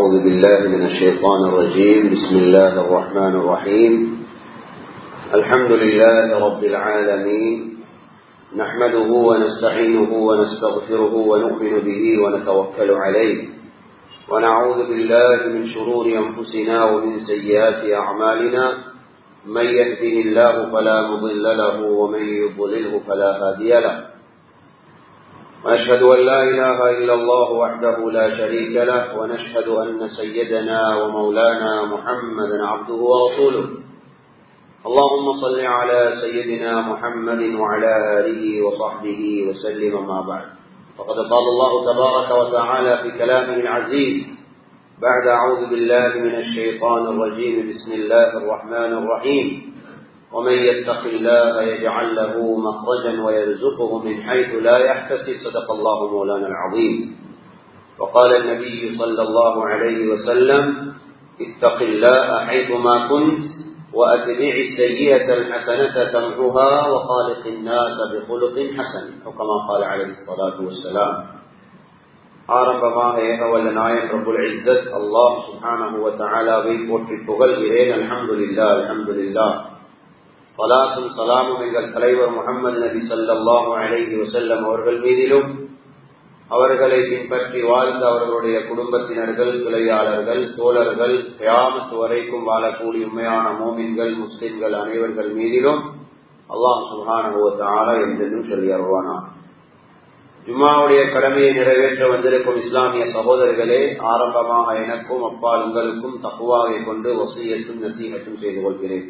أعوذ بالله من الشيطان الرجيم بسم الله الرحمن الرحيم الحمد لله رب العالمين نحمده ونستعينه ونستغفره ونؤمن به ونتوكل عليه ونعوذ بالله من شرور أنفسنا ومن سيئات أعمالنا من يهده الله فلا مضل له ومن يضلله فلا هادي له وأشهد أن لا إله إلا الله وحده لا شريك له ونشهد أن سيدنا ومولانا محمدا عبده ورسوله اللهم صل على سيدنا محمد وعلى آله وصحبه وسلم ما بعد فقد قال الله تبارك وتعالى في كلامه العزيز بعد أعوذ بالله من الشيطان الرجيم بسم الله الرحمن الرحيم ومن يتق الله يجعل له مخرجا ويرزقه من حيث لا يحتسب صدق الله مولانا العظيم وقال النبي صلى الله عليه وسلم اتق الله حيثما كنت وأتبع السيئة الحسنة تمحها وخالق الناس بخلق حسن أو كما قال عليه الصلاة والسلام ஆரம்பமாக ஏகவல்ல நாயன் ரபுல் இஸ்ஸத் அல்லாஹ் சுப்ஹானஹு வ தஆலாவை போற்றி புகழ்கிறேன் அல்ஹம்துலில்லாஹ் அல்ஹம்துலில்லாஹ் சலாத்தும் சலாமும் எங்கள் தலைவர் முகமது நபி சல்லாஹூ அலைஹி வசல்லம் அவர்கள் மீதிலும் அவர்களை பின்பற்றி வாழ்ந்த அவர்களுடைய குடும்பத்தினர்கள் கிளையாளர்கள் தோழர்கள் கியாமத்து வரைக்கும் வாழக்கூடிய உண்மையான மோமின்கள் முஸ்லிம்கள் அனைவர்கள் மீதிலும் அல்லாஹ் சுகானுவத்தால என்றென்றும் சொல்லி அருவானா ஜும்மாவுடைய கடமையை நிறைவேற்ற வந்திருக்கும் இஸ்லாமிய சகோதரர்களே ஆரம்பமாக எனக்கும் அப்பால் உங்களுக்கும் தப்புவாவை கொண்டு வசியத்தும் நசீகத்தும் செய்து கொள்கிறேன்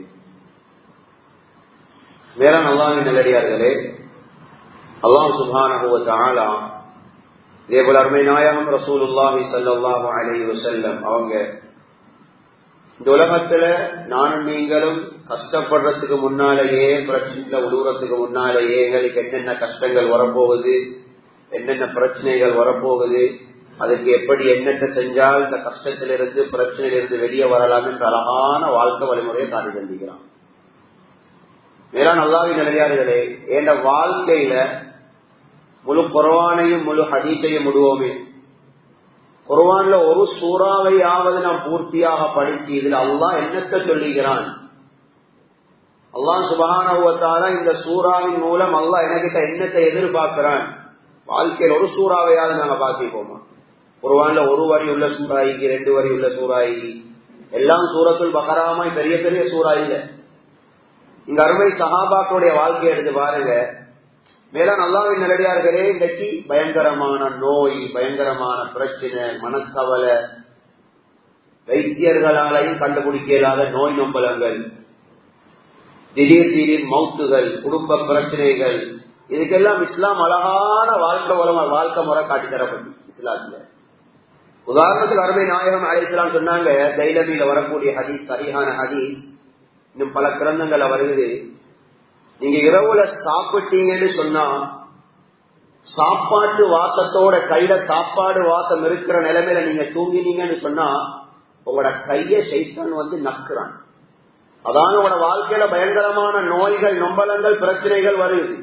வேற நல்லாவின் நல்லடியார்களே அல்லாம் சுபானா இதேபோல அருமை நாயகம் ரசூலுல்லாஹி சல்லாஹு அலி வசல்லம் அவங்க இந்த உலகத்துல நானும் நீங்களும் கஷ்டப்படுறதுக்கு முன்னாலேயே பிரச்சனைல உழுவுறதுக்கு முன்னாலேயே எங்களுக்கு என்னென்ன கஷ்டங்கள் வரப்போகுது என்னென்ன பிரச்சனைகள் வரப்போகுது அதுக்கு எப்படி என்னென்ன செஞ்சால் இந்த கஷ்டத்திலிருந்து பிரச்சனையிலிருந்து வெளியே வரலாம் என்ற அழகான வாழ்க்கை வழிமுறையை காட்டி தந்திக்கிறான் மேலா நல்லாவி நிலையார்களே என்ற வாழ்க்கையில முழு குரவானையும் முழு ஹதீத்தையும் முடுவோமே குரவான்ல ஒரு சூறாவையாவது நாம் பூர்த்தியாக படிச்சு இதுல அல்லாஹ் என்னத்தை சொல்லுகிறான் அல்லாஹ் சுபகானவத்தால இந்த சூறாவின் மூலம் அல்லாஹ் எனக்கிட்ட என்னத்தை எதிர்பார்க்கிறான் வாழ்க்கையில் ஒரு சூறாவையாவது நாங்க பாக்கிப்போமா குருவான்ல ஒரு வரி உள்ள சூறாய்க்கு ரெண்டு வரி உள்ள சூறாயி எல்லாம் சூரத்துள் பகராமாய் பெரிய பெரிய சூறா இல்லை இங்க அருமை சகாபாக்களுடைய வாழ்க்கையை எடுத்து பாருங்க மேல நல்லாவின் நிலடியார்களே இன்றைக்கு பயங்கரமான நோய் பயங்கரமான பிரச்சனை மனக்கவலை வைத்தியர்களாலையும் கண்டுபிடிக்க இயலாத நோய் நொம்பலங்கள் திடீர் திடீர் மவுத்துகள் குடும்ப பிரச்சனைகள் இதுக்கெல்லாம் இஸ்லாம் அழகான வாழ்க்கை முறை வாழ்க்கை முறை காட்டி தரப்பட்டு இஸ்லாத்துல உதாரணத்துக்கு அருமை நாயகம் அழைக்கலாம் சொன்னாங்க தைலமியில வரக்கூடிய ஹதீஸ் சரியான ஹதீஸ் இன்னும் பல கிரந்தங்கள வருகிறது நீங்க இரவுல சாப்பிட்டீங்கன்னு சொன்னா சாப்பாட்டு வாசத்தோட கையில சாப்பாடு வாசம் இருக்கிற நிலைமையில நீங்க தூங்கினீங்கன்னு சொன்னா உங்களோட கைய சைத்தான் வந்து நக்குறான் அதான் உங்களோட வாழ்க்கையில பயங்கரமான நோய்கள் நொம்பலங்கள் பிரச்சனைகள் வருது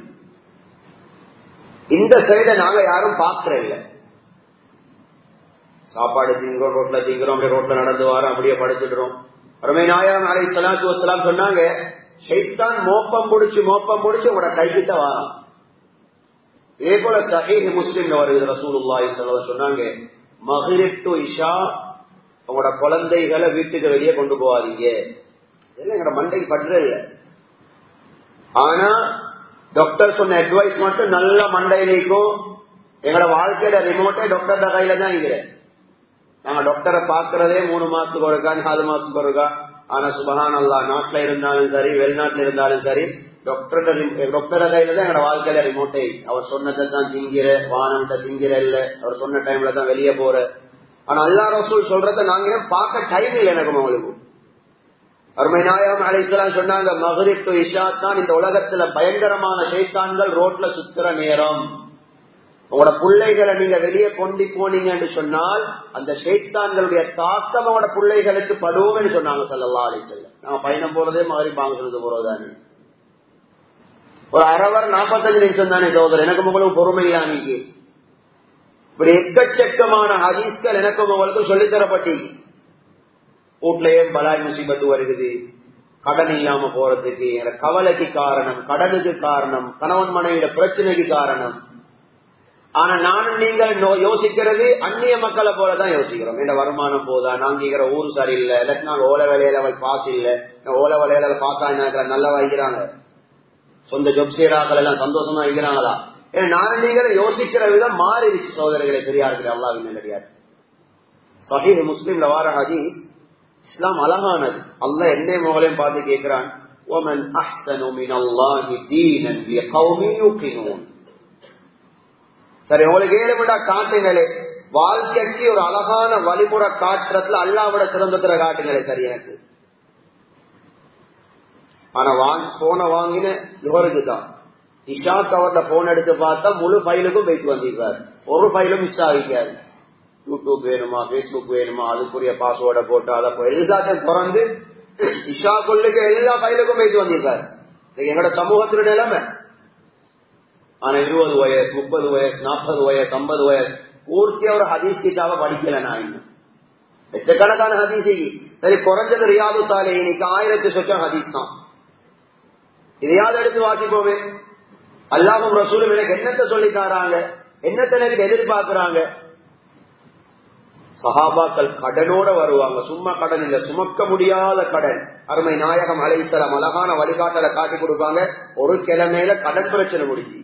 இந்த சைட நாங்க யாரும் பாக்குற இல்ல சாப்பாடு திங்கிறோம் ரோட்ல திங்கிறோம் அப்படியே ரோட்ல நடந்து வரோம் அப்படியே படுத்துடுறோம் அருமை நாயகம் அலை சலாத்து வசலாம் சொன்னாங்க ஷைத்தான் மோப்பம் பிடிச்சு மோப்பம் பிடிச்சு உங்களோட கைகிட்ட வாராம் இதே போல சஹீஹ் முஸ்லிம்ல வருது ரசூலுல்லாஹி சொன்னாங்க மகிரிட்டு இஷா உங்களோட குழந்தைகளை வீட்டுக்கு வெளியே கொண்டு போவாதீங்க இதெல்லாம் எங்களோட மண்டைக்கு படுறது ஆனா டாக்டர் சொன்ன அட்வைஸ் மட்டும் நல்ல மண்டையில இருக்கும் எங்களோட வாழ்க்கையில ரிமோட்டே டாக்டர் கையில தான் இருக்கிறேன் நாங்க டாக்டரை பாக்குறதே மூணு மாசத்துக்கு ஒருக்கா நாலு மாசத்துக்கு ஒருக்கா ஆனா சுபகான் அல்லா நாட்டுல இருந்தாலும் சரி வெளிநாட்டுல இருந்தாலும் சரி டாக்டர் டாக்டர் கையில தான் எங்களோட வாழ்க்கையில ரிமோட்டே அவர் சொன்னதை தான் திங்கிற வானம்கிட்ட திங்கிற இல்ல அவர் சொன்ன டைம்ல தான் வெளியே போற ஆனா அல்லா ரசூல் சொல்றத நாங்க பார்க்க டைம் இல்லை எனக்கு உங்களுக்கு அருமை நாயகம் அழைக்கலாம் சொன்னாங்க மகரிப் டு இஷா தான் இந்த உலகத்துல பயங்கரமான சைத்தான்கள் ரோட்ல சுத்துற நேரம் உங்களோட பிள்ளைகளை நீங்க வெளியே கொண்டு போனீங்கன்னு சொன்னால் அந்த ஷேத்தான்களுடைய தாக்கம் உங்களோட பிள்ளைகளுக்கு படுவோம்னு சொன்னாங்க சொல்லலாம் அழைக்கல நாம பயணம் போறதே மாதிரி பாங்கிறது போறதானே ஒரு அரை நாற்பத்தஞ்சு நிமிஷம் தானே சோதரர் எனக்கு உங்களுக்கு பொறுமை இல்லாமக்கு இப்படி எக்கச்சக்கமான ஹதீஸ்கள் எனக்கும் உங்களுக்கும் சொல்லித்தரப்பட்டி வீட்லயும் பலாய் முசிபத்து வருகிறது கடன் இல்லாம போறதுக்கு கவலைக்கு காரணம் கடனுக்கு காரணம் கணவன் மனைவியோட பிரச்சனைக்கு காரணம் ஆனா நானும் நீங்கள் யோசிக்கிறது அந்நிய மக்களை போலதான் யோசிக்கிறோம் இந்த வருமானம் போதா நாங்க இருக்கிற ஊர் சரியில்லை இல்லாட்டி நாங்க ஓல வேலையில அவள் பாஸ் இல்ல ஓல வேலையில பாஸ் ஆகினாங்க நல்லா வைக்கிறாங்க சொந்த ஜொப் செய்யறாக்கள் எல்லாம் சந்தோஷமா வைக்கிறாங்களா ஏன்னா நானும் நீங்களும் யோசிக்கிற விதம் மாறிடுச்சு சோதரர்களை பெரியார்கள் அல்லாவின் நல்லடியார் சஹீஹ் முஸ்லீம்ல வார ஹதி இஸ்லாம் அழகானது அல்ல என்னை முகலையும் பார்த்து கேட்கிறான் ومن احسن من الله دينا لقوم يوقنون சரி உங்களுக்கு ஏழுமண்டா காட்டுங்களே வாழ்க்கைக்கு ஒரு அழகான வழிமுறை காட்டுறதுல அல்லாவோட சிறந்தத்துல காட்டுங்களே சரி எனக்கு ஆனா வாங்க போன வாங்கின இவருக்கு தான் இஷா கவர்ல போன் எடுத்து பார்த்தா முழு ஃபைலுக்கும் போயிட்டு வந்திருக்காரு ஒரு ஃபைலும் மிஸ் ஆகிக்காரு யூடியூப் வேணுமா பேஸ்புக் வேணுமா அதுக்குரிய பாஸ்வேர்டை போட்டு அதை எல்லாத்தையும் திறந்து இஷா கொள்ளுக்கு எல்லா ஃபைலுக்கும் போயிட்டு வந்திருக்காரு எங்களோட சமூகத்தின நிலைமை ஆனா இருபது வயசு முப்பது வயசு நாற்பது வயசு ஐம்பது வயசு பூர்த்தியா ஒரு ஹதீஸ் கிட்டாவ படிக்கல நான் இன்னும் லட்சக்கணக்கான ஹதீஸ் சரி குறைஞ்சது ரியாது சாலை இன்னைக்கு ஆயிரத்தி சொச்சம் ஹதீஸ் தான் இதையாவது எடுத்து வாசிப்போமே அல்லாமும் ரசூலும் எனக்கு என்னத்தை சொல்லி தாராங்க என்னத்தை எனக்கு எதிர்பார்க்கிறாங்க சஹாபாக்கள் கடனோட வருவாங்க சும்மா கடன் இல்ல சுமக்க முடியாத கடன் அருமை நாயகம் அலைத்தலம் அழகான வழிகாட்டலை காட்டி கொடுப்பாங்க ஒரு கிழமையில கடன் பிரச்சனை முடிஞ்சு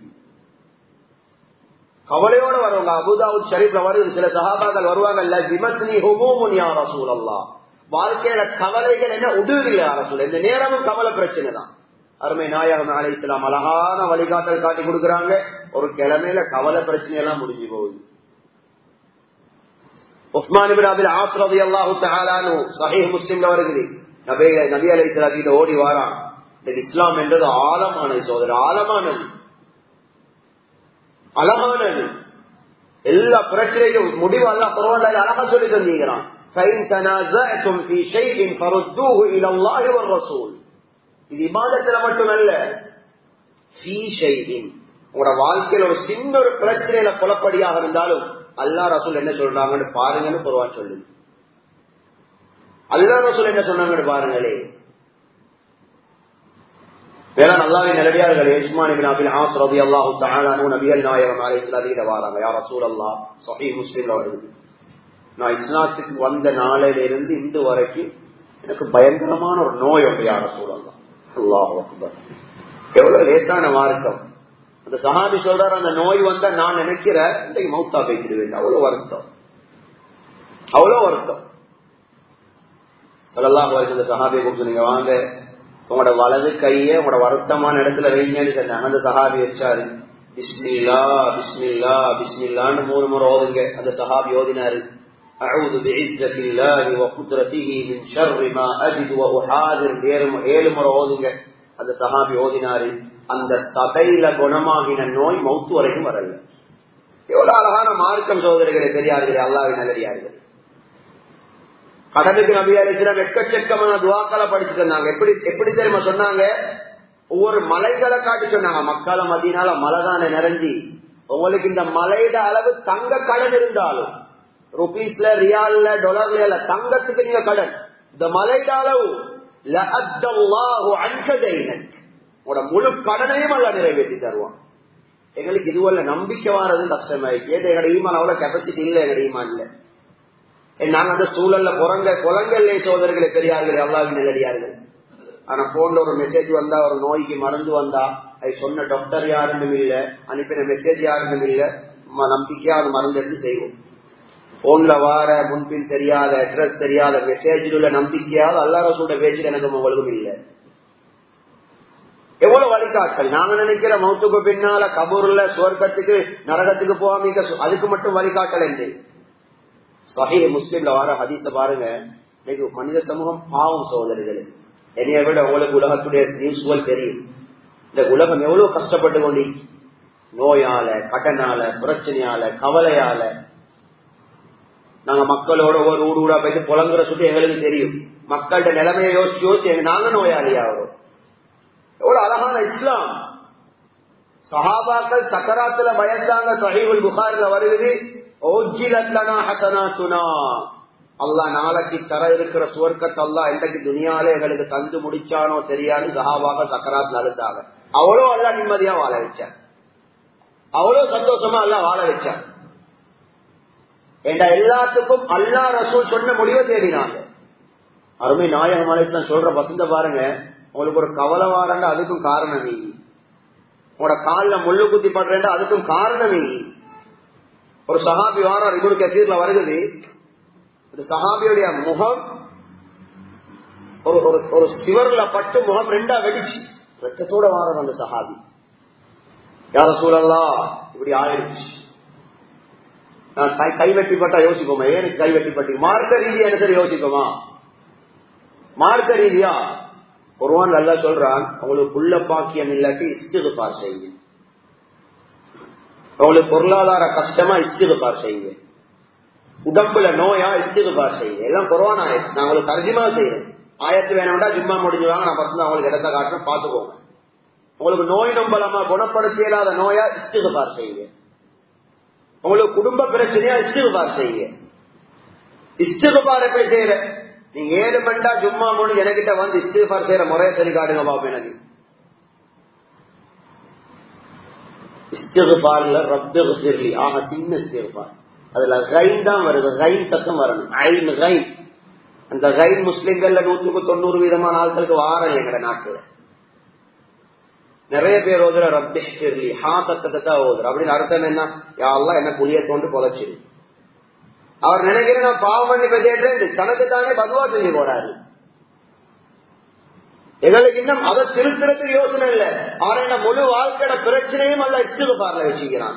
கவலையோட வருவாங்க அபுதாவுத் ஷரீப்ல வருது சில சகாபாக்கள் வருவாங்கல்ல விமத்னி ஹுமூமுன் யா ரசூல் அல்லா வாழ்க்கையில கவலைகள் என்ன உடுவில்லை அரசூல் இந்த நேரமும் கவலை பிரச்சனை தான் அருமை நாயகம் அலை இஸ்லாம் அழகான வழிகாட்டல் காட்டி கொடுக்கறாங்க ஒரு கிழமையில கவலை பிரச்சனை எல்லாம் முடிஞ்சு போகுது உஸ்மான் அபில் ஆஸ்ரதி அல்லாஹு தஹாலானு சஹீஹ் முஸ்லிம்ல வருகிறது நபி நபி அலை இஸ்லாம் ஓடி வாரான் இஸ்லாம் என்றது ஆழமானது சோதரர் ஆழமானது அழகானது எல்லா பிரச்சனையும் முடிவு அல்ல பரவாயில்ல அழகா சொல்லி தந்தீங்கிறான் இது இமாதத்துல மட்டுமல்ல உங்களோட வாழ்க்கையில ஒரு சின்ன ஒரு பிரச்சனையில குழப்படியாக இருந்தாலும் அல்லா ரசூல் என்ன சொல்றாங்கன்னு பாருங்கன்னு பொருவான் சொல்லு அல்லா ரசூல் என்ன சொன்னாங்கன்னு பாருங்களே வேற நல்லாவே நிலடியார்கள் இஸ்மான் அபில் ஆஸ் ரபி அல்லாஹு தஆலானு நபியல் நாயகம் அலைஹிஸ்ஸலாத்தில வராங்க யா ரசூலல்லாஹ் சஹீஹ் முஸ்லிம்ல வருது நான் இஸ்லாத்துக்கு வந்த நாளையில இருந்து இன்று வரைக்கும் எனக்கு பயங்கரமான ஒரு நோய் உண்டு யார சூழல்லாம் அல்லாஹ் அக்பர் எவ்வளவு லேசான மார்க்கம் அந்த சஹாபி சொல்றாரு அந்த நோய் வந்தா நான் நினைக்கிறேன் இன்றைக்கு மௌத்தா பேசிடுவேன் அவ்வளவு வருத்தம் அவ்வளவு வருத்தம் சொல்லலாம் இந்த சஹாபியை கூப்பிட்டு நீங்க வாங்க உங்களோட வலது கைய உங்களோட வருத்தமான இடத்துல வைங்கன்னு சொன்னாங்க அந்த சஹாபி வச்சாரு பிஸ்மில்லா பிஸ்மில்லா பிஸ்மில்லான்னு மூணு முறை ஓதுங்க அந்த சஹாபி ஓதினாரு أعوذ بعزة الله وقدرته من شر ما أجد وأحاذر ஏழு முறை ஓதுங்க அந்த சஹாபி ஓதினாரு அந்த சபையில குணமாகின நோய் மௌத்து வரைக்கும் வரல எவ்வளவு அழகான மார்க்கம் சோதரிகளை பெரியார்களே அல்லாவின் நல்லடியார்கள் கடலுக்கு நபி அலிஸ்லாம் எக்கச்சக்கமான துவாக்களை படிச்சுட்டு இருந்தாங்க எப்படி எப்படி தெரியுமா சொன்னாங்க ஒவ்வொரு மலைகளை காட்டி சொன்னாங்க மக்களை மத்தியினால மலை தானே நிறைஞ்சி உங்களுக்கு இந்த மலையிட அளவு தங்க கடன் இருந்தாலும் ருபீஸ்ல ரியால்ல டொலர்ல இல்ல தங்கத்துக்கு நீங்க கடன் இந்த மலையிட அளவு உங்களோட முழு கடனையும் அல்ல நிறைவேற்றி தருவான் எங்களுக்கு இதுவல்ல நம்பிக்கை வாரது கஷ்டமாயிடுச்சு ஏதோ எங்களோட ஈமான் அவ்வளவு கெப்பாசிட்டி இல்லை எங்களோட ஈமான் இல்ல நாங்க அந்த சூழல்ல புறங்க குளங்கல்லே சோதர்களை பெரியார்கள் அல்லாவின் நிலடியார்கள் ஆனா போன்ல ஒரு மெசேஜ் வந்தா ஒரு நோய்க்கு மருந்து வந்தா அது சொன்ன டாக்டர் யாருன்னு இல்ல அனுப்பின மெசேஜ் யாருன்னு இல்ல நம்பிக்கையா அது மருந்து எடுத்து செய்வோம் போன்ல வார முன்பின் தெரியாத அட்ரஸ் தெரியாத மெசேஜில் உள்ள நம்பிக்கையாவது அல்லாத சொல்ற பேச்சு எனக்கு உங்களுக்கும் இல்லை எவ்வளவு வழிகாட்டல் நாங்க நினைக்கிற மௌத்துக்கு பின்னால கபூர்ல சுவர்க்கத்துக்கு நரகத்துக்கு போகாம அதுக்கு மட்டும் வழிகாட்டல் என்று சஹீ முஸ்லீம்ல வர ஹதீஸ பாருங்க இன்னைக்கு மனித சமூகம் பாவம் சோதரிகள் என்னைய விட உங்களுக்கு உலகத்துடைய நியூஸ்கள் தெரியும் இந்த உலகம் எவ்வளவு கஷ்டப்பட்டு கொண்டு நோயால கடனால பிரச்சனையால கவலையால நாங்க மக்களோட ஒரு ஊடு ஊடா போயிட்டு புலங்குற சுத்தி எங்களுக்கு தெரியும் மக்கள்கிட்ட நிலைமையை யோசிச்சு யோசிச்சு நாங்க நோயாளியா வரும் எவ்வளவு அழகான இஸ்லாம் சஹாபாக்கள் சக்கராத்துல பயந்தாங்க சஹீபுல் புகாரில் வருகிறது ஓஜிலத்தனா ஹசனாத்துனா அல்லா நாளைக்கு தர இருக்கிற சுவர்க்கத்தை அல்லா இன்றைக்கு துணியாலே எங்களுக்கு தந்து முடிச்சானோ தெரியாது சஹாபாக சக்கராத் அழுத்தாங்க அவ்வளோ அல்லா நிம்மதியா வாழ வச்சார் அவ்வளவு சந்தோஷமா அல்லா வாழ வச்சார் என்ற எல்லாத்துக்கும் அல்லா ரசூல் சொன்ன முடிவை தேடினாங்க அருமை நாயகம் அழைத்தான் சொல்ற பசந்த பாருங்க உங்களுக்கு ஒரு கவலை வாரண்டா அதுக்கும் காரணம் நீ உங்களோட காலில் முள்ளு குத்தி படுறேன்டா அதுக்கும் காரணம் நீ ஒரு சஹாபி வாரம் இவரு கத்தீர்ல வருகிறது இந்த சஹாபியுடைய முகம் ஒரு ஒரு சிவர்ல பட்டு முகம் ரெண்டா வெடிச்சு ரத்தத்தோட வாரம் அந்த சஹாபி யார சூழல்லாம் இப்படி ஆயிடுச்சு கை வெட்டிப்பட்டா யோசிப்போமா ஏன் கை வெட்டிப்பட்டு மார்க்க ரீதியா என்ன யோசிப்போமா மார்க்க ரீதியா ஒருவான் நல்லா சொல்றான் உங்களுக்கு புள்ள பாக்கியம் இல்லாட்டி இஸ்திகுபார் செய்யுங்க உங்களுக்கு பொருளாதார கஷ்டமா இஸ்திகுபார் செய்யுங்க உடம்புல நோயா இஸ்திகுபார் செய்யுங்க எல்லாம் குறவான ஆயத்து நான் உங்களுக்கு தர்ஜிமா செய்யறேன் ஆயத்து வேணும்டா ஜிம்மா முடிஞ்சு வாங்க நான் பசங்க அவங்களுக்கு இடத்த காட்டுறேன் பாத்துக்கோங்க உங்களுக்கு நோய் நம்பலமா குணப்படுத்த இயலாத நோயா இஸ்திகுபார் செய்யுங்க உங்களுக்கு குடும்ப பிரச்சனையா இஸ்திகுபார் செய்யுங்க இஸ்திகுபார் எப்படி செய்யற நீங்க ஏழு மண்டா ஜும்மா மூணு என்கிட்ட வந்து இஸ்திஃபார் செய்யற முறையை சரி காட்டுங்க பாப்போம் எனக்கு இஸ்திஃபார்ல ரப்பு சிர்லி ஆக சின்ன இஸ்திஃபார் அதுல கைன் தான் வருது கைன் சத்தம் வரணும் ஐன் கைன் அந்த கைன் முஸ்லிம்கள்ல நூற்றுக்கு தொண்ணூறு விதமான ஆட்களுக்கு வாரம் எங்கட நாட்டுல நிறைய பேர் ஓதுற ரப்பி சிர்லி ஹா சத்தத்தை தான் ஓதுற அப்படின்னு அர்த்தம் என்ன யாரெல்லாம் என்ன புளிய தோண்டு பொழைச்சிரு அவர் நினைக்கிறேன் நான் பாவம் பண்ணி பெற்றேன் தனக்கு தானே பதுவா செஞ்சு போறாரு எங்களுக்கு இன்னும் அதை திருத்தறதுக்கு யோசனை இல்லை ஆனா என்ன முழு வாழ்க்கையோட பிரச்சனையும் அல்ல இஷ்டு பார்ல வச்சுக்கிறான்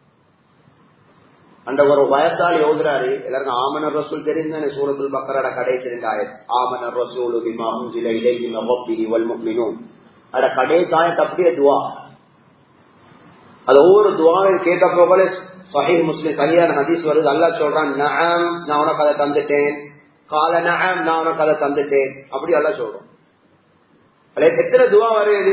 அந்த ஒரு வயசால் யோதுறாரு எல்லாருக்கும் ஆமனர் ரசூல் தெரிந்தானே சூரத்துல் பக்கரோட கடைசி ரெண்டு ஆயத் ஆமனர் ரசூல் பிமா உஞ்சில இலைஹி மவப்பிஹி வல் முஃமினூன் அட கடைசி ஆயத் அப்படியே துவா அது ஒவ்வொரு துவாவையும் கேட்ட போகல சஹீஹ் முஸ்லிம் சரியான ஹதீஸ் வருது அல்லா சொல்றான் நஅம் நான் உனக்கு அதை தந்துட்டேன் கால நஅம் நான் உனக்கு அதை தந்துட்டேன் அப்படி அல்லா சொல்றோம் எத்தனை துவா வருது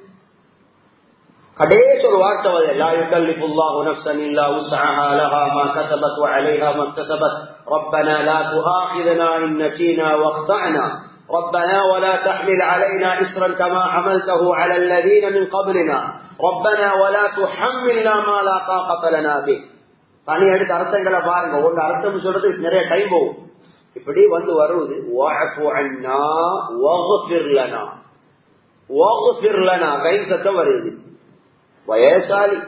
கடைசி ஒரு வார்த்தை வருது லா யுகல்லிஃபுல்லாஹு நஃப்ஸன் இல்லா உஸ்அஹா லஹா மா கஸபத் வ அலைஹா மா இக்தஸபத் ربنا لا تؤاخذنا إن نسينا واخطأنا ربنا ولا تحمل علينا إسرا كما حملته على الذين من قبلنا ربنا ولا تحملنا ما لا طاقة لنا به தனி எடுத்து அர்த்தங்களை பாருங்க ஒன்று அர்த்தம் சொல்றது நிறைய டைம் போகும் இப்படி வந்து வருவது சத்தம் வருது வயசாலி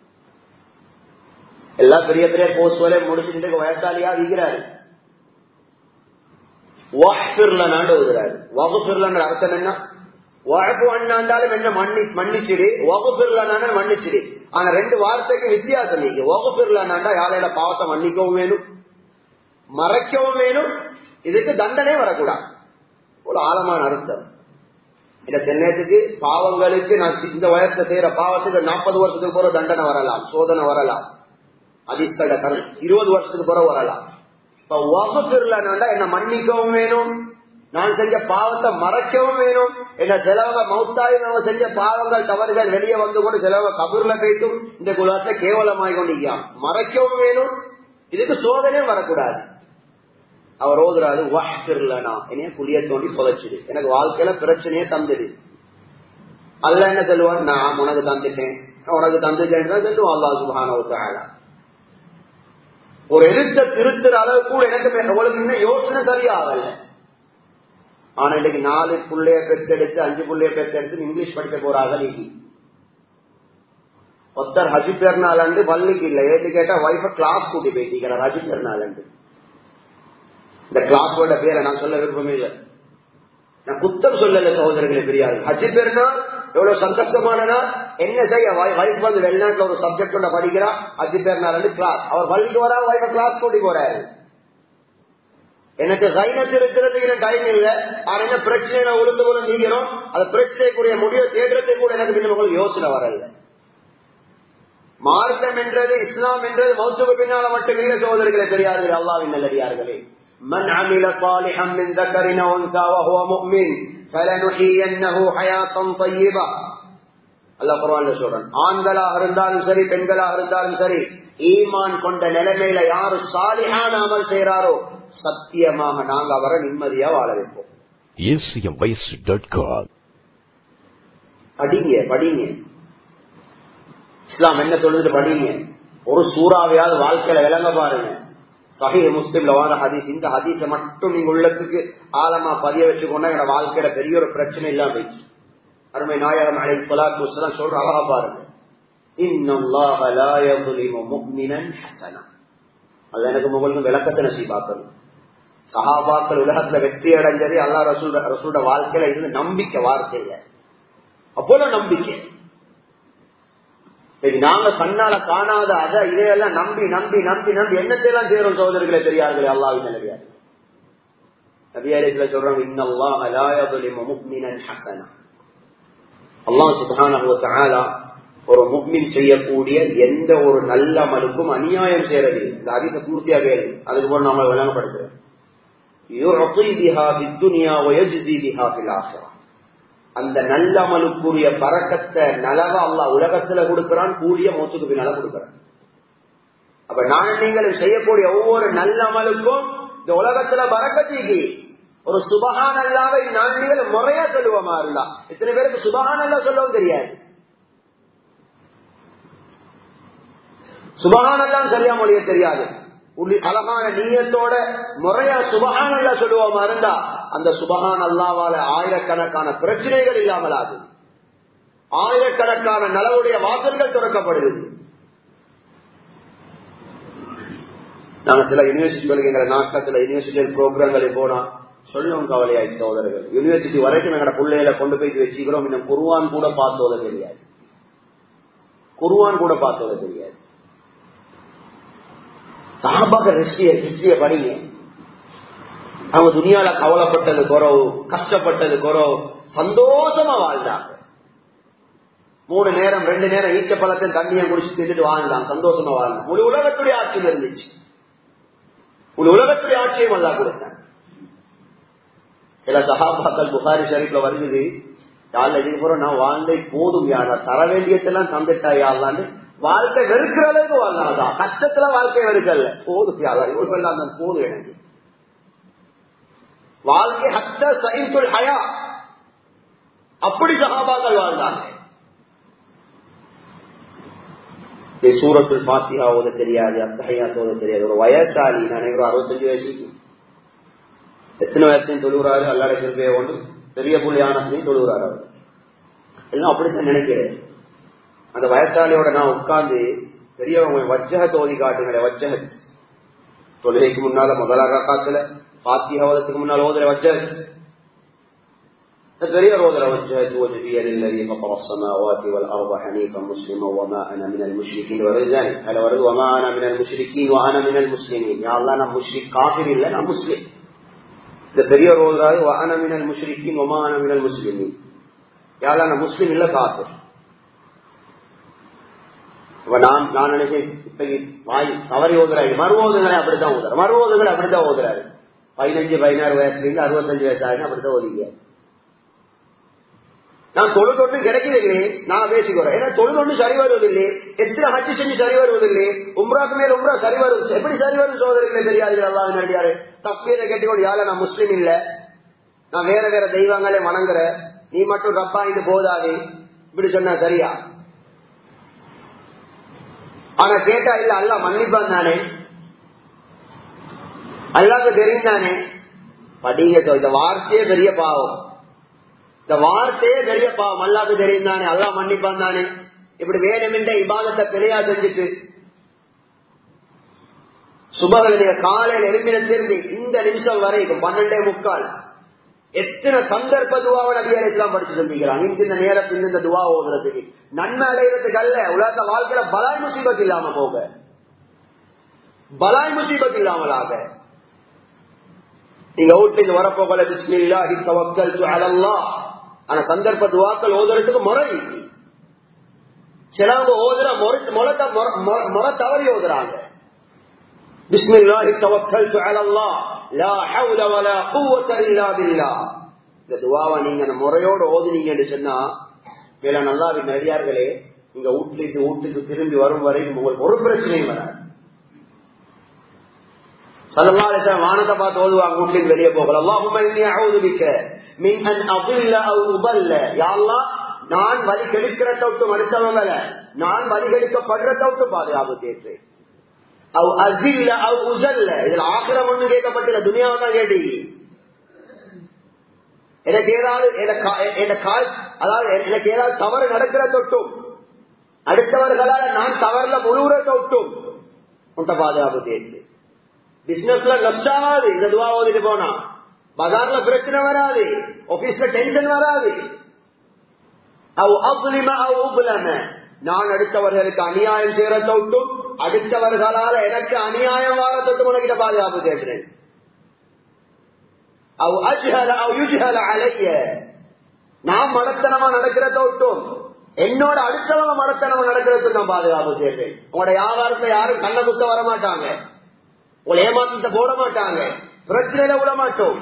எல்லா பெரிய பெரிய போஸ்ட் வரைய முடிச்சுட்டு வயசாலியா விற்கிறாரு அர்த்தம் என்ன உழப்பு அண்ணாண்டாலும் என்ன மன்னி மன்னிச்சிடு ஒகுபிர்லான மன்னிச்சிடு ஆனா ரெண்டு வார்த்தைக்கு வித்தியாசம் நீங்க ஒகுபிர்லானாண்டா யாரையோட பாவத்தை மன்னிக்கவும் வேணும் மறைக்கவும் வேணும் இதுக்கு தண்டனை வரக்கூடாது ஒரு ஆழமான அர்த்தம் இந்த சென்னையத்துக்கு பாவங்களுக்கு நான் இந்த வயசுல செய்யற பாவத்துக்கு நாற்பது வருஷத்துக்கு போற தண்டனை வரலாம் சோதனை வரலாம் அதிர்ஷ்ட இருபது வருஷத்துக்கு போற வரலாம் இப்ப வகுப்பிர்லானாண்டா என்ன மன்னிக்கவும் வேணும் நான் செஞ்ச பாவத்தை மறைக்கவும் வேணும் என்ன சிலவங்க மௌத்தாயும் நம்ம செஞ்ச பாவங்கள் தவறுகள் வெளியே வந்து கொண்டு சிலவங்க கபூர்ல போயிட்டும் இந்த குலாச கேவலமாய் கொண்டிருக்கான் மறைக்கவும் வேணும் இதுக்கு சோதனையும் வரக்கூடாது அவர் ஓதுறாரு வாஷ்பிர்லனா என்னைய புளிய தோண்டி புதைச்சிடு எனக்கு வாழ்க்கையில பிரச்சனையே தந்துடு அல்ல என்ன சொல்லுவான் நான் உனக்கு தந்துட்டேன் உனக்கு தந்துட்டேன் தான் சொல்லுவான் அல்லா சுபான ஒரு எழுத்த திருத்துற அளவு கூட எனக்கு உங்களுக்கு இன்னும் யோசனை சரியாகல ஆனா இன்னைக்கு நாலு புள்ளைய பெற்றெடுத்து அஞ்சு புள்ளைய பெற்றெடுத்து இங்கிலீஷ் படிக்க போறாங்க நீங்க ஒருத்தர் ஹஜி பெருநாளண்டு பள்ளிக்கு இல்ல ஏன்னு கேட்டா வைஃப கிளாஸ் கூட்டி போயிட்டீங்க ஹஜி பெருநாளண்டு இந்த கிளாஸோட பேரை நான் சொல்ல விருப்பமே இல்லை நான் குத்தம் சொல்லல சகோதரர்களே பெரியாரு ஹஜி பெருநாள் எவ்வளவு சந்தோஷமானனா என்ன செய்ய வைஃப் வந்து வெளிநாட்டுல ஒரு சப்ஜெக்ட் ஒண்ணு படிக்கிறா ஹஜி பெருநாள் கிளாஸ் அவர் பள்ளிக்கு வரா வைஃப கிளாஸ் கூட்டி போறாரு எனக்கு கைனத்து இருக்கிறதுக்கு எனக்கு டைம் இல்ல ஆனா என்ன பிரச்சனை நான் உளுந்து போல நீங்கிறோம் அந்த பிரச்சனைக்குரிய முடிவை தேடுறதுக்கு கூட எனக்கு இன்னும் உங்களுக்கு யோசனை வரல மார்க்கம் என்றது இஸ்லாம் என்றது மௌத்துவ பின்னால மட்டும் இல்லை சோதரிகளை பெரியார்கள் அல்லாவின் நல்லடியார்களே من عمل صالحا من ذكر وانثى وهو مؤمن فلنحيينه حياة طيبة அல்லாஹ் குர்ஆன்ல சொல்றான் ஆண்களாக இருந்தாலும் சரி பெண்களாக இருந்தாலும் சரி ஈமான் கொண்ட நிலைமையில யாரு சாலிஹான அமல் செய்யறாரோ சத்தியமாக நாங்க அவரை நிம்மதியா வாழ வைப்போம் acmvoice.com. படிங்க படிங்க இஸ்லாம் என்ன சொல்லுது படிங்க ஒரு சூறாவையாவது வாழ்க்கையில விளங்க பாருங்க சஹி முஸ்லிம்ல வார ஹதீஸ் இந்த ஹதீஸ மட்டும் நீங்க உள்ளத்துக்கு ஆழமா பதிய வச்சுக்கொண்டா எங்க வாழ்க்கையில பெரிய ஒரு பிரச்சனை இல்லாம போயிடுச்சு அருமை நாயகம் அலை சலாத்து வசலாம் சொல்ற அழகா பாருங்க இன்னல்லாஹ லா யظلم مؤمنا حسنا அது எனக்கு முகலும் விளக்கத்தை நசீபாக்கணும் சஹாபாக்கள் உலகத்துல வெற்றி அடைஞ்சது அல்லா ரசூல் ரசூட வாழ்க்கையில இருந்து நம்பிக்கை வார்த்தையில அப்போல நம்பிக்கை சரி நாங்க கண்ணால காணாத அத இதையெல்லாம் நம்பி நம்பி நம்பி நம்பி என்னத்தையெல்லாம் செய்யறோம் சோதரிகளே பெரியார்களே அல்லாவின் நிலையார் நபியாரிகளை சொல்றோம் இன்னல்லா அலாயபுலிம முக்மினன் ஹசனா அல்லாஹ் சுப்ஹானஹு வ தஆலா ஒரு முக்மின் செய்யக்கூடிய எந்த ஒரு நல்ல அமலுக்கும் அநியாயம் செய்யறது இந்த அதிக பூர்த்தியாக அதுக்கு போல நாம விளங்கப்படுத்துறோம் يعطي بها في الدنيا ويجزي بها في الآخرة அந்த நல்ல அமலுக்குரிய பறக்கத்தை நலவ அல்லா உலகத்துல கொடுக்கிறான் கூலிய மோத்துக்கு பின்னால கொடுக்கிறான் அப்ப நான் நீங்கள் செய்யக்கூடிய ஒவ்வொரு நல்ல அமலுக்கும் இந்த உலகத்துல பறக்கத்தீக்கு ஒரு சுபகான் அல்லாவை நான் நீங்கள் முறையா சொல்லுவோமா இருந்தா இத்தனை பேருக்கு சுபகான் அல்லா சொல்லவும் தெரியாது சுபகான் எல்லாம் சரியா மொழிய தெரியாது அழகான நீயத்தோட முறையா சுபகான் அல்லா சொல்லுவோமா இருந்தா அந்த சுபகான் அல்லாவால ஆயிரக்கணக்கான பிரச்சனைகள் இல்லாமலாது ஆயிரக்கணக்கான நலவுடைய வாசல்கள் திறக்கப்படுது நாங்க சில யூனிவர்சிட்டிகளுக்கு எங்களை நாட்டில் சில யூனிவர்சிட்டிகள் ப்ரோக்ராம்களை போனா சொல்லும் கவலையாய் சோதரர்கள் யூனிவர்சிட்டி வரைக்கும் எங்களோட பிள்ளைகளை கொண்டு போய் வச்சுக்கிறோம் இன்னும் குருவான் கூட பார்த்தோத தெரியாது குருவான் கூட பார்த்தோத தெரியாது சாபாக ஹிஸ்டரிய ஹிஸ்டரிய படிங்க அவங்க துணியால கவலைப்பட்டது குறவு கஷ்டப்பட்டது குறவு சந்தோஷமா வாழ்ந்தாங்க மூணு நேரம் ரெண்டு நேரம் ஈச்ச பழத்தின் தண்ணியை குடிச்சு தின்னுட்டு வாழ்ந்தாங்க சந்தோஷமா வாழ்ந்தாங்க ஒரு உலகத்துடைய ஆட்சியில் இருந்துச்சு ஒரு உலகத்துடைய ஆட்சியும் அல்லா கொடுத்தாங்க சில சகாபாக்கள் புகாரி ஷரீப்ல வருகிறது யாழ்ல இதுக்கு போறோம் நான் வாழ்ந்தே போதும் யாரா தர வேண்டியதெல்லாம் தந்துட்டா யாழ்லான்னு வாழ்க்கை வெறுக்கிற அளவுக்கு வாழலாம் கஷ்டத்துல வாழ்க்கை வெறுக்கல போதும் யாரா இவ்வளவு எல்லாம் போதும் எனக்கு வாழ்க்கை ஹத்த சைன்சுல் ஹயா அப்படி சகாபாக்கள் வாழ்ந்தாங்க சூரத்துல் பாத்தியா ஓத தெரியாது அத்தகையா ஓத தெரியாது ஒரு வயசாளி நினைக்கிறோம் அறுபத்தஞ்சு வயசுக்கு எத்தனை வயசுலையும் தொழுகிறாரு அல்லாட கிருப்பையை கொண்டு பெரிய புள்ளியானத்தையும் தொழுகிறாரு அவர் எல்லாம் அப்படித்தான் நினைக்கிறேன் அந்த வயசாளியோட நான் உட்கார்ந்து பெரியவங்க வச்சக தோதி காட்டுங்களே வச்சக தொழுகைக்கு முன்னால முதலாக காத்துல பாத்தியாவதத்துக்கு முன்னால் ஓதுற வச்சக பெரிய ரோதர وجهت وجهي للذي فطر السماوات والارض حنيفا مسلما وما انا من المشركين ورزاني هل ورد وما انا من المشركين وانا من المسلمين يا الله انا مشرك كافر الا انا مسلم இந்த பெரிய ரோதராது வான மினல் முஷ்ரிக்கின் ஒமான மினல் முஸ்லிமின் யாரா நான் முஸ்லீம் இல்ல காஃபிர் நான் நான் நினைச்சேன் இப்ப வாய் தவறி ஓதுறாரு மறு ஓதுகளை அப்படித்தான் ஓதுறாரு மறு ஓதுகளை அப்படித்தான் ஓதுறாரு பதினஞ்சு பதினாறு வயசுல இருந்து அறுபத்தஞ்சு வயசு ஆகுது அப்படித்தான் ஓதிக்க நான் தொழில் ஒன்றும் கிடைக்கவில்லை நான் பேசிக்கிறேன் ஏன்னா தொழில் ஒன்றும் சரி வருவதில்லை எத்தனை ஹச்சு செஞ்சு சரி வருவதில்லை உம்ராக்கு மேல் உம்ரா சரி வரும் எப்படி சரி வரும் சோதரிகளே தெரியாது அல்லாஹ் நடிகாரு தப்பீரை கேட்டுக்கொண்டு யார நான் முஸ்லீம் இல்ல நான் வேற வேற தெய்வங்களே வணங்குற நீ மட்டும் ரப்பா இது போதாது இப்படி சொன்னா சரியா ஆனா கேட்டா இல்ல அல்ல மன்னிப்பான் தானே அல்லாக்கு தெரியும் தானே படிங்க இந்த வார்த்தையே பெரிய பாவம் இந்த வார்த்தையே பெரிய பாவம் அல்லாக்கு தெரியும் தானே அல்லா மன்னிப்பான் தானே இப்படி வேணுமென்ற இபாதத்தை பெரியா செஞ்சுட்டு சுபகளுடைய காலையில் எலும்பினத்திலிருந்து இந்த நிமிஷம் வரைக்கும் பன்னெண்டே முக்கால் எத்தனை சந்தர்ப்ப துவாவை நபியார் இஸ்லாம் படிச்சு சொல்லிக்கிறான் இந்த நேரத்தில் இந்த துவா ஓதுறதுக்கு நன்மை அடைகிறதுக்கு அல்ல உலக வாழ்க்கையில பலாய் முசீபத் இல்லாம போக பலாய் முசீபத் இல்லாமலாக நீங்க வீட்டுல இருந்து வரப்போகல பிஸ்மில்லா தவக்கல் அலல்லா ஆனா சந்தர்ப்ப துவாக்கள் ஓதுறதுக்கு முறை சிலவங்க ஓதுற முறை தவறி ஓதுறாங்க பிஸ்மில்லாஹி தவக்கல் அலல்லா லா ஹவுல வலா குவத்த இல்லா பில்லா இந்த துவாவை நீங்க முறையோடு ஓதுனீங்கன்னு சொன்னா வேற நல்லாவின் நடிகார்களே நீங்க வீட்டுக்கு வீட்டுக்கு திரும்பி வரும் வரைக்கும் உங்களுக்கு ஒரு பிரச்சனையும் வராது சல்லல்லாஹு வானத்தை பார்த்து ஓதுவாங்க வீட்டுக்கு வெளியே போகலாம் அல்லாஹும்ம இன்னி அஊது பிக்க மின் அன் அضل او اضل யா அல்லாஹ் நான் வழி கெடுக்கிறத விட்டு மறுத்தவங்கள நான் வழி கெடுக்கப்படுறத விட்டு பாதுகாப்பு கேட்கிறேன் அவ் அசில்ல அவ் உசல்ல இதுல ஆக்கிரம் ஒண்ணு கேட்கப்பட்டிല്ല துனியாவை தான் கேட்டீங்க எனக்கு ஏதாவது என் கால் அதாவது எனக்கு ஏதாவது தவறு நடக்கிற தொட்டும் அடுத்தவர்களால நான் தவறுல முழுவுற தொட்டும் உன்ட்ட பாதுகாப்பு கேட்டு பிசினஸ்ல நஷ்டாவாது இந்த துவா ஓதிட்டு போனா பஜார்ல பிரச்சனை வராது ஆபீஸ்ல டென்ஷன் வராது அவ் அப்லிம அவ் உப்லம நான் அடுத்தவர்களுக்கு அநியாயம் செய்யற தொட்டும் அடுத்தவர்களால எனக்கு அநியாயம் வார தொட்டும் உனக்கிட்ட பாதுகாப்பு கேட்கிறேன் அவ் அஜ்ஹல அவ் யுஜ்ஹல அலைய நான் மடத்தனமா நடக்கிற தொட்டும் என்னோட அடுத்தவங்க மடத்தனமா நடக்கிறதுக்கு நான் பாதுகாப்பு செய்யறேன் உங்களோட வியாபாரத்துல யாரும் கண்ண குத்த வர மாட்டாங்க உங்களை ஏமாத்தத்தை போட மாட்டாங்க பிரச்சனையில விட மாட்டோம்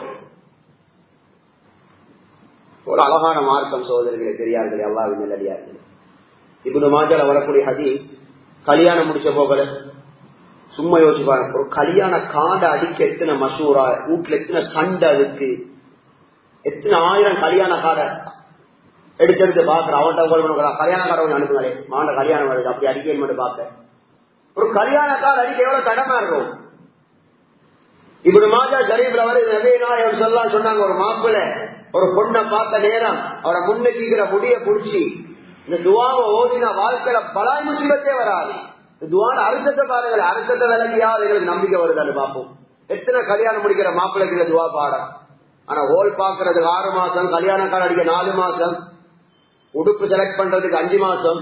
ஒரு அழகான மார்க்கம் சோதரிகளை தெரியார்கள் அல்லாவின் நல்லடியார்கள் இப்படி மாஜால வரக்கூடிய ஹதி கல்யாணம் முடிச்ச போகல சும்மா யோசிச்சு பாருங்க ஒரு கல்யாண காண்டை அடிக்க எத்தனை மசூரா வீட்டுல எத்தனை சண்டை அதுக்கு எத்தனை ஆயிரம் கல்யாண காடை எடுத்து எடுத்து பாக்குற அவன்கிட்ட கல்யாண காடை கொஞ்சம் அனுப்புங்களே மாண்ட கல்யாணம் வருது அப்படி அடிக்க மட்டும் பார்க்க ஒரு கல்யாண கார் அடிக்க எவ்வளவு தடமா இருக்கும் இப்படி மாஜா ஜரீப்ல வர நவீனாயம் சொல்லலாம் சொன்னாங்க ஒரு மாப்பிள்ள ஒரு பொண்ணை பார்த்த நேரம் அவரை முன்னுக்கிற முடிய புடிச்சு இந்த துவாவை ஓதினா வாழ்க்கையில பலாய் முசிபத்தே வராது துவான அர்த்தத்தை பாருங்கள் அர்த்தத்தை விளக்கியாவது எங்களுக்கு நம்பிக்கை வருதான்னு பார்ப்போம் எத்தனை கல்யாணம் முடிக்கிற மாப்பிள்ளைக்கு இந்த துவா பாடம் ஆனா ஹோல் பாக்குறதுக்கு ஆறு மாசம் கல்யாண கார்டு அடிக்க நாலு மாசம் உடுப்பு செலக்ட் பண்றதுக்கு அஞ்சு மாசம்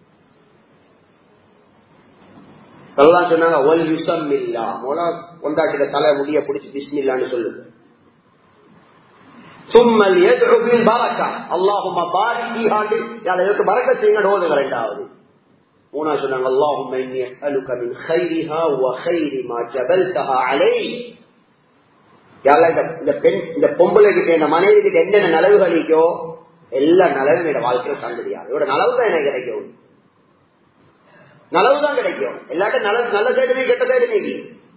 சொல்லலாம் சொன்னாங்க ஒல் யுசம் இல்லா மொழ கொண்டாட்டில தலை முடிய பிடிச்சி பிஸ்மில்லான்னு சொல்லுங்க சும்மல் எதிர்பின் பரக்கா அல்லாஹுமா பாரி ஆண்டு இதற்கு பறக்க செய்யுங்க ஓதுங்க ரெண்டாவது மூணா சொன்னாங்க அல்லாஹும் இன்னி அஸ்அலுக மின் கைரிஹா வ கைரி மா ஜபல்தஹா அலை இந்த பெண் இந்த பொம்பளை கிட்ட இந்த மனைவி கிட்ட என்னென்ன நலவுகள் இருக்கோ எல்லா நலவும் என்னோட வாழ்க்கையில கண்டுபிடியாது இதோட நலவு தான் எனக்கு கிடைக்கும் நலவு தான் கிடைக்கும் எல்லாட்டும் நல்ல நல்ல சைடு கெட்ட சைடு நீக்கி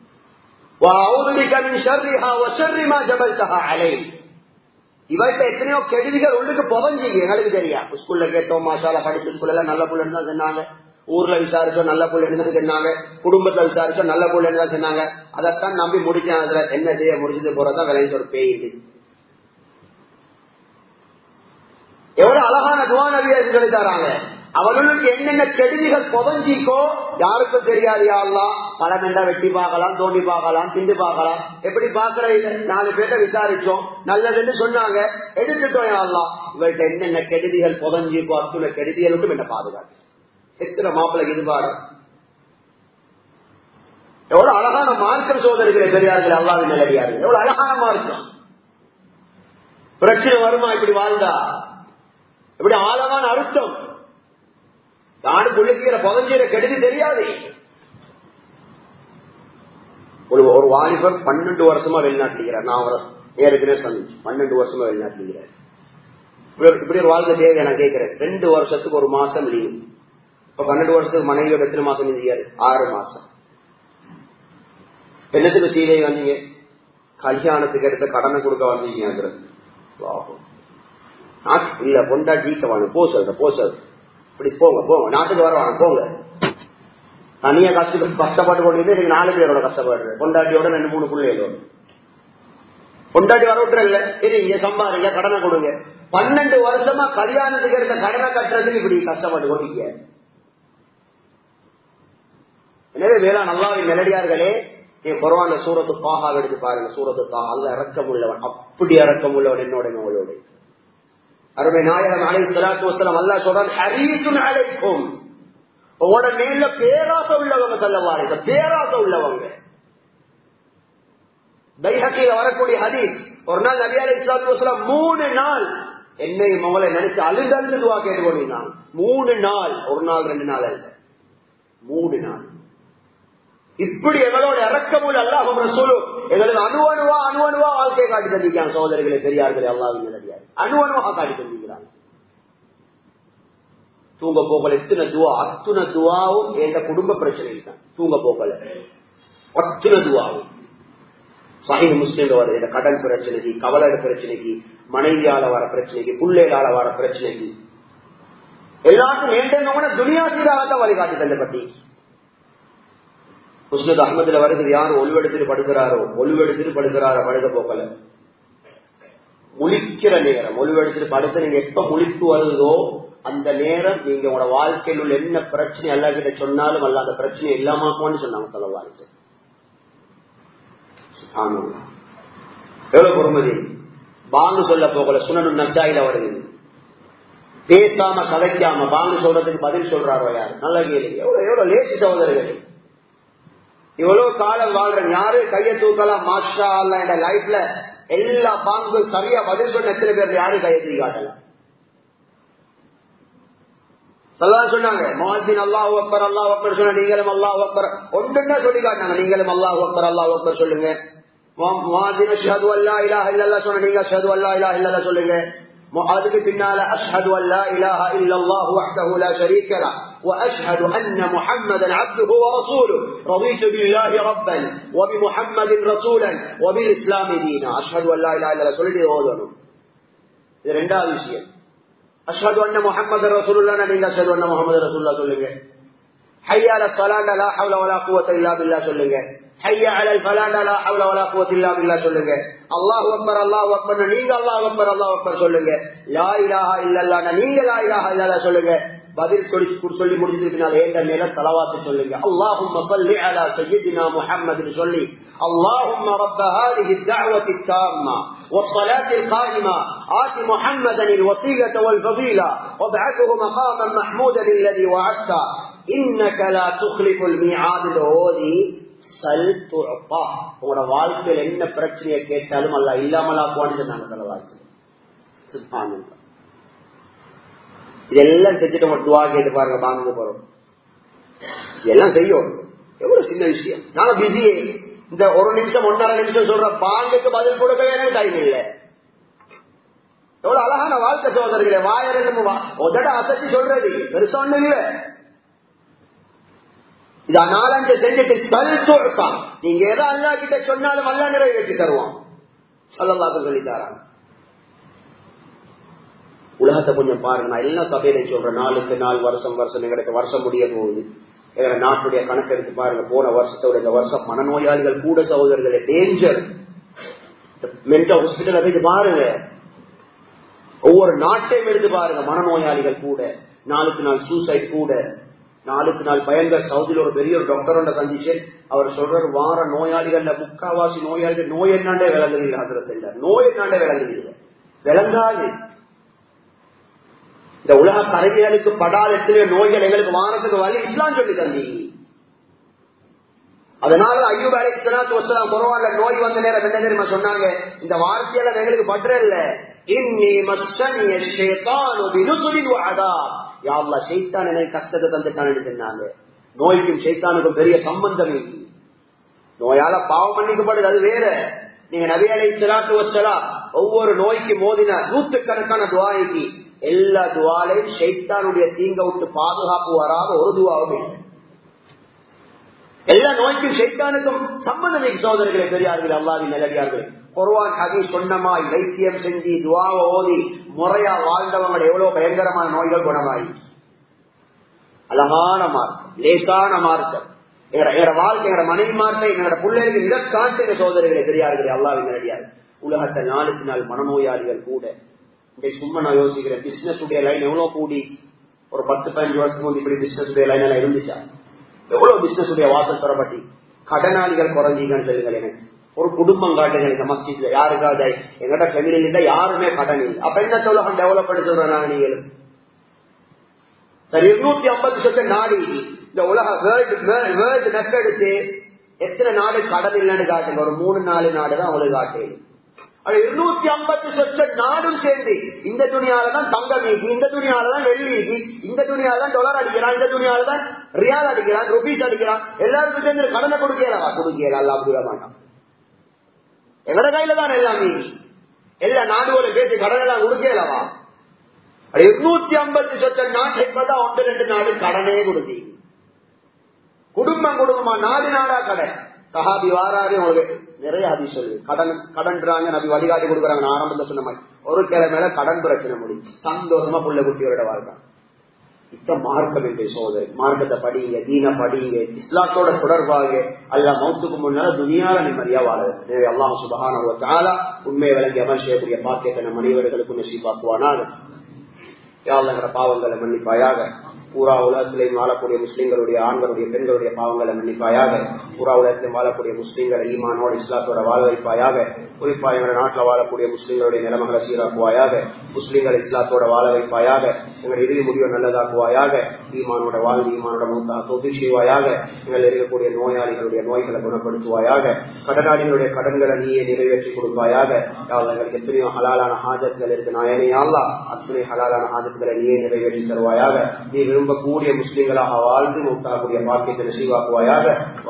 இவர்கிட்ட எத்தனையோ கெடுதிகள் உள்ளுக்கு புதஞ்சிங்க எங்களுக்கு தெரியா ஸ்கூல்ல கேட்டோம் மாசால படிச்ச ஸ்கூல்ல நல்ல புள்ளன்னு தான் சொன்னாங்க ஊர்ல விசாரிச்சோம் நல்ல புள்ள இருந்து சொன்னாங்க குடும்பத்தை விசாரிச்சோம் நல்ல புள்ள தான் சொன்னாங்க அதைத்தான் நம்பி முடிச்சேன் அதுல என்ன செய்ய முடிஞ்சது போறதா விளைஞ்ச ஒரு பேயுது எவ்வளவு அழகான துவா நபியை சொல்லி தராங்க அவர்களுக்கு என்னென்ன கெடுதிகள் புதஞ்சிக்கோ யாருக்கும் தெரியாது யாரெல்லாம் பழம் என்றா வெட்டி பார்க்கலாம் தோண்டி பார்க்கலாம் திண்டு பார்க்கலாம் எப்படி பாக்குற நாலு பேர்ட்ட விசாரிச்சோம் நல்லதுன்னு சொன்னாங்க எடுத்துட்டோம் யாரெல்லாம் இவர்கிட்ட என்னென்ன கெடுதிகள் புதஞ்சிக்கோ அத்துணை கெடுதிகள் விட்டு என்ன பாதுகாத்து எத்தனை மாப்பிள்ளை இதுபாடு எவ்வளவு அழகான மார்க்கம் சோதனைகளை பெரியார்கள் அல்லாவின் நிலடியார்கள் எவ்வளவு அழகான மார்க்கம் பிரச்சனை வருமா இப்படி வாழ்ந்தா இப்படி ஆழமான அர்த்தம் நானும் புள்ளிக்கிற புதஞ்சிற கெடுதி தெரியாது ஒரு ஒரு வாலிபர் பன்னெண்டு வருஷமா வெளிநாட்டுகிறார் நான் அவரை ஏற்கனவே சந்திச்சு பன்னெண்டு வருஷமா வெளிநாட்டுகிறார் இப்படி ஒரு வாழ்க்கை தேவை நான் கேட்கிறேன் ரெண்டு வருஷத்துக்கு ஒரு மாசம் லீவு இப்ப பன்னெண்டு வருஷத்துக்கு மனைவியோட எத்தனை மாசம் இருந்தியாரு ஆறு மாசம் என்னத்துக்கு சீதை வந்தீங்க கல்யாணத்துக்கு எடுத்த கடனை கொடுக்க வந்தீங்க இல்ல பொண்டா ஜீக்க வாங்க போ சொல்ற போ சொல்ற இப்படி போங்க போங்க நாட்டுக்கு வருவாங்க போங்க தனியா கஷ்ட கஷ்டப்பட்டு கொண்டு இன்னைக்கு நாலு பேரோட கஷ்டப்படுறேன் பொண்டாட்டியோட ரெண்டு மூணு பிள்ளைகளோட பொண்டாட்டி வர விட்டுறல சரி இங்க சம்பாதிங்க கடனை கொடுங்க பன்னெண்டு வருஷமா கல்யாணத்துக்கு எடுத்த கடனை கட்டுறதுக்கு இப்படி கஷ்டப்பட்டு கொண்டீங்க எனவே வேளா நல்லாவின் நிலடியார்களே என் குரவான சூரத்து பாகாவை எடுத்து பாருங்க சூரத்து பா அல்ல இறக்கம் உள்ளவன் அப்படி இறக்கம் உள்ளவன் என்னோட அவளோட அருமை நாயகம் அலை சலாத்து வசலம் அல்லா சொல்றான் ஹரீசுன் அழைக்கும் உங்களோட மேல பேராசை உள்ளவங்க சொல்லவாரு பேராசை உள்ளவங்க பைஹக்கில வரக்கூடிய ஹதீஸ் ஒரு நாள் நபி அலை சலாத்து வசலம் மூணு நாள் என்னை உங்களை நினைச்சு அழுந்து அழுந்து துவா கேட்டுக்கொண்டிருந்தான் மூணு நாள் ஒரு நாள் ரெண்டு நாள் அல்ல மூணு நாள் இப்படி எங்களோட இறக்கமுள்ள அல்லாஹும் ரசூலும் எங்களுக்கு அணு அணுவா அணு அணுவா வாழ்க்கையை காட்டி தந்திருக்காங்க சோதரிகளை பெரியார்களே அல்லாவின் நிலடியார் அணு அணுவாக காட்டி தந்திருக்கிறாங்க தூங்க போகல எத்தனை துவா அத்துணை துவாவும் எந்த குடும்ப பிரச்சனை தான் தூங்க போகல அத்துணை துவாவும் சஹீஹ் முஸ்லீம்ல வர இந்த கடன் பிரச்சனைக்கு கவலை பிரச்சனைக்கு மனைவியால வர பிரச்சனைக்கு புள்ளைகளால வர பிரச்சனைக்கு எல்லாத்துக்கும் வேண்டவங்க துனியா சீராகத்தான் வழிகாட்டி தந்த பத்தி முஸ்லித் அகமதுல வருகிறது யார் ஒளிவெடுத்துட்டு படுக்கிறாரோ ஒளிவெடுத்துட்டு படுக்கிறாரோ படுக்க போக்கல முழிக்கிற நேரம் ஒளிவெடுத்துட்டு படுத்து நீங்க எப்ப முழிப்பு வருதோ அந்த நேரம் நீங்க உங்களோட வாழ்க்கையில் உள்ள என்ன பிரச்சனை எல்லா கிட்ட சொன்னாலும் அல்ல அந்த பிரச்சனை இல்லாமக்கும்னு சொன்னாங்க தலைவாரிசு எவ்வளவு பொறுமதி பாங்கு சொல்ல போகல சுனனு நச்சாயில வருது பேசாம கலைக்காம பாங்கு சொல்றதுக்கு பதில் சொல்றாரோ யார் நல்ல கேள்வி எவ்வளவு எவ்வளவு லேசி சகோதரர்களே இவ்வளவு காலம் வாழ்றேன் யாரு கைய தூக்கலாம் மாஷா அல்ல என்ற லைஃப்ல எல்லா பாங்குக்கும் சரியா பதில் சொன்ன எத்தனை பேர் யாரு கையை தூக்கி காட்டல சொல்லலாம் சொன்னாங்க மோஹின் அல்லாஹ் அக்பர் அல்லாஹ் அக்பர் சொன்ன நீங்களும் அல்லாஹ் அக்பர் ஒன்றுன்னா சொல்லி காட்டினாங்க நீங்களும் அல்லாஹ் அக்பர் அல்லாஹ் அக்பர் சொல்லுங்க மோஹின் ஷஹது அல்லா இலாஹ இல்லல்லா சொன்ன நீங்க ஷஹது அல்லா இலாஹ இல்லல்லா சொல்லுங்க அதுக்கு பின்னால அஷ்ஹது அல்லா இலாஹ இல்லல்லாஹு வஹ்தஹு லா ஷரீக லஹ் واشهد ان محمدا عبده ورسوله رضيت بالله ربا وبمحمد رسولا وبالاسلام دينا اشهد ان لا اله الا الله சொல்லிட்டு ஓதணும் இது ரெண்டாவது விஷயம் அஷ்ஹது அன்ன முஹம்மது ரசூலுல்லாஹ் நீங்க அஷ்ஹது அன்ன முஹம்மது ரசூலுல்லாஹ் சொல்லுங்க ஹய்யா அல ஸலாத் லா ஹவ்ல வலா குவத்த இல்லா பில்லாஹ் சொல்லுங்க ஹய்யா அலல் ஃபலாத் லா ஹவ்ல வலா குவத்த இல்லா பில்லாஹ் சொல்லுங்க அல்லாஹு அக்பர் அல்லாஹு அக்பர் நீங்க அல்லாஹு அக்பர் அல்லாஹு அக்பர் சொல்லுங்க லா இலாஹா இல்லல்லாஹ் நீங்க லா இலாஹா இல்லல்லாஹ் சொல்லுங்க பதில் சொல்லி சொல்லி முடிஞ்சதுனால ஏண்ட மேல தலவாத்து சொல்லுங்க اللهم صل على سيدنا محمد சொல்லி اللهم رب هذه الدعوة التامة والصلاة القائمة آت محمدا الوسيلة والفضيلة وابعثه مقاما محمودا الذي وعدته إنك لا تخلف الميعاد الهودي சல் துழப்பா உங்களோட வாழ்க்கையில் என்ன பிரச்சனையை கேட்டாலும் அல்ல இல்லாமலாக்குவான்னு சொன்னாங்க தலைவாசி சுத்தானந்தம் இதெல்லாம் செஞ்சுட்டு நம்ம துவா கேட்டு பாருங்க பாங்க போறோம் இதெல்லாம் செய்யும் எவ்வளவு சின்ன விஷயம் நான் பிஸி இந்த ஒரு நிமிஷம் ஒன்னரை நிமிஷம் சொல்ற பாங்குக்கு பதில் கொடுக்கவே எனக்கு டைம் இல்ல எவ்வளவு அழகான வாழ்க்கை சோதர்களே வாயரண்டு உதட அசத்தி சொல்றது பெருசா ஒண்ணு இல்ல இது நாலஞ்சு செஞ்சுட்டு கல் தொழுத்தான் நீங்க எதை அல்லா கிட்ட சொன்னாலும் அல்லா நிறைவேற்றி தருவான் சொல்லலாக்க சொல்லி தரான் உலகத்தை கொஞ்சம் பாருங்க நான் எல்லா சபையிலையும் சொல்றேன் நாளுக்கு நாள் வருஷம் வருஷம் எங்களுக்கு வருஷம் முடிய போகுது எங்க நாட்டுடைய கணக்கு எடுத்து பாருங்க போன வருஷத்தோட இந்த வருஷம் மனநோயாளிகள் கூட சகோதரர்களே டேஞ்சர் மென்டல் ஹாஸ்பிட்டல் போயிட்டு பாருங்க ஒவ்வொரு நாட்டையும் எடுத்து பாருங்க மனநோயாளிகள் கூட நாளுக்கு நாள் சூசைட் கூட நாளுக்கு நாள் பயங்கர சவுதியில் ஒரு பெரிய ஒரு டாக்டர் சந்திச்சு அவர் சொல்றாரு வார நோயாளிகள்ல முக்காவாசி நோயாளிகள் நோய் என்னாண்டே விளங்குதில்லை அதில் நோய் என்னாண்டே விளங்குதில்லை விளங்காது இந்த உலக கருவிகளுக்கு படாத எத்தனையோ நோய்கள் எங்களுக்கு வாரத்துக்கு வழி இஸ்லாம் சொல்லி தந்தீங்க அதனால ஐயூப் அலைக்கு வசலாம் குறவான்ல நோய் வந்த நேரம் என்ன தெரியுமா சொன்னாங்க இந்த வார்த்தையில எங்களுக்கு பற்ற இல்ல இன்னி மச்சனிய ஷேத்தானு பினுசுலின் வாதா யாவ்லா ஷைத்தான் எனக்கு கஷ்டத்தை தந்துட்டான்னு சொன்னாங்க நோய்க்கும் ஷைத்தானுக்கும் பெரிய சம்பந்தம் இல்லை நோயால பாவம் மன்னிக்கப்படுது அது வேற நீங்க நபி அலை சலாத்து வசலா ஒவ்வொரு நோய்க்கு மோதின நூற்றுக்கணக்கான துவாய்க்கு எல்லா துவாலையும் ஷைத்தானுடைய தீங்க விட்டு பாதுகாப்பு வராத ஒரு துவாவும் இல்லை எல்லா நோய்க்கும் ஷைத்தானுக்கும் சம்பந்தம் சோதரர்களே பெரியார்கள் அல்லாவின் நிலடியார்கள் குர்வான் ஹதீஸ் சொன்னமாய் வைத்தியம் செஞ்சு துவாவை ஓதி முறையா வாழ்ந்தவங்க எவ்வளவு பயங்கரமான நோய்கள் குணமாயி அழகான மார்க்கம் லேசான மார்க்கம் எங்களோட வாழ்க்கை எங்களோட மனைவி மார்க்கை எங்களோட பிள்ளைகளுக்கு மிக காட்டுகிற சோதனைகளை பெரியார்களே அல்லாவின் நிலடியார் உலகத்தை நாளுக்கு நாள் மனநோயாளிகள் கூட இன்றைக்கு சும்மா நான் யோசிக்கிறேன் பிசினஸ் உடைய லைன் எவ்வளவு கூடி ஒரு பத்து பதினஞ்சு வருஷத்துக்கு வந்து இப்படி பிசினஸ் உடைய லைன் எல்லாம் இருந்துச்சா எவ்வளவு பிசினஸ் உடைய வாசல் தரப்பட்டி கடனாளிகள் குறைஞ்சிங்கன்னு சொல்லுங்கள் எனக்கு ஒரு குடும்பம் காட்டுங்க இந்த மஸ்ஜித்ல யாருக்காவது எங்கிட்ட ஃபெமிலியில் இல்ல யாருமே கடன் இல்லை அப்ப என்ன சொல்ல டெவலப் பண்ணி சொல்றேன் நாங்க நீங்களும் சரி இருநூத்தி ஐம்பது சொச்சம் நாடு இந்த உலக வேர்ல்டு வேர்ல்டு நெட் எடுத்து எத்தனை நாடு கடன் இல்லைன்னு காட்டுங்க ஒரு மூணு நாலு நாடு தான் அவங்களுக்கு காட்டுது அது இருநூத்தி ஐம்பது சொச்ச நாடும் சேர்ந்து இந்த துணியாலதான் தங்கம் ஈகி இந்த துணியாலதான் வெள்ளி ஈகி இந்த துணியாலதான் டாலர் அடிக்கிறான் இந்த துணியாலதான் ரியால் அடிக்கிறான் ருபீஸ் அடிக்கிறான் எல்லாருக்கும் சேர்ந்து கடனை கொடுக்கலவா கொடுக்கல அல்ல அப்படி மாட்டான் எங்கட கையில தான் எல்லாம் மீதி எல்லா நாடுகளும் பேசி கடன் எல்லாம் கொடுக்கலவா இருநூத்தி ஐம்பது சொச்ச நாட்டை பார்த்தா ஒன்று ரெண்டு நாடு கடனே கொடுத்தி குடும்பம் குடும்பமா நாலு நாடா கடன் சஹாபி வாராரு உங்களுக்கு நிறைய அதி சொல்லு கடன் கடன்றாங்க நபி வழிகாட்டி கொடுக்குறாங்க நான் ஆரம்பத்தில் சொன்ன மாதிரி ஒரு கிழமையில கடன் பிரச்சனை முடியும் சந்தோஷமா புள்ள குட்டியோட வாழ்க்கை இப்ப மார்க்கம் என்று சோதரி மார்க்கத்தை படிங்க தீன படிங்க இஸ்லாத்தோட தொடர்பாக அல்ல மௌத்துக்கு முன்னால துணியால நிம்மதியா வாழது அல்லாஹ் சுபகான உண்மையை விளங்கி அமல் செய்யக்கூடிய பாக்கியத்தை நம் அனைவர்களுக்கும் நசீபாக்குவானாக யாழ்ங்கிற பாவங்களை மன்னிப்பாயாக பூரா உலகத்திலையும் வாழக்கூடிய முஸ்லீம்களுடைய ஆண்களுடைய பெண்களுடைய பாவங்களை மன்னிப்பாயாக பூரா உலகத்திலும் வாழக்கூடிய முஸ்லீம்களை ஈமானோட இஸ்லாத்தோட வாழ வைப்பாயாக குறிப்பா எங்கள் நாட்டில் வாழக்கூடிய முஸ்லீம்களுடைய நிலைமைகளை சீராக்குவாயாக முஸ்லீம்கள் இஸ்லாத்தோட வாழ வைப்பாயாக எங்கள் இறுதி முடிவை நல்லதாக்குவாயாக ஈமானோட வாழ்ந்து ஈமானோட மூத்தா தொகுதி செய்வாயாக எங்கள் இருக்கக்கூடிய நோயாளிகளுடைய நோய்களை குணப்படுத்துவாயாக கடனாளிகளுடைய கடன்களை நீயே நிறைவேற்றி கொடுப்பாயாக எங்களுக்கு எத்தனையோ ஹலாலான ஹாஜத்துகள் இருக்கு நாயனையாளா அத்தனை ஹலாலான ஹாஜத்துகளை நீயே நிறைவேற்றி தருவாயாக நீ விரும்பக்கூடிய முஸ்லீம்களாக வாழ்ந்து மூத்தாக்கூடிய பாக்கியத்தை நசீவாக்குவாயாக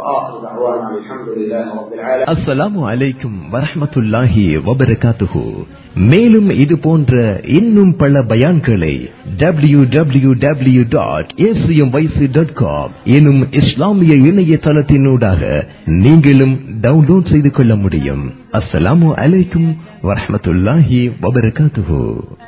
அஸ்ஸலாமு அலைக்கும் வரஹ்மத்துல்லாஹி வபரகாத்துஹு மேலும் இது போன்ற இன்னும் பல பயான்களை W W W dot dot com எனும் இஸ்லாமிய இணையதளத்தினூடாக நீங்களும் டவுன்லோட் செய்து கொள்ள முடியும் அஸ்ஸலாமு அலைக்கும் வரஹ்மத்துல்லாஹி வபரகாத்துஹு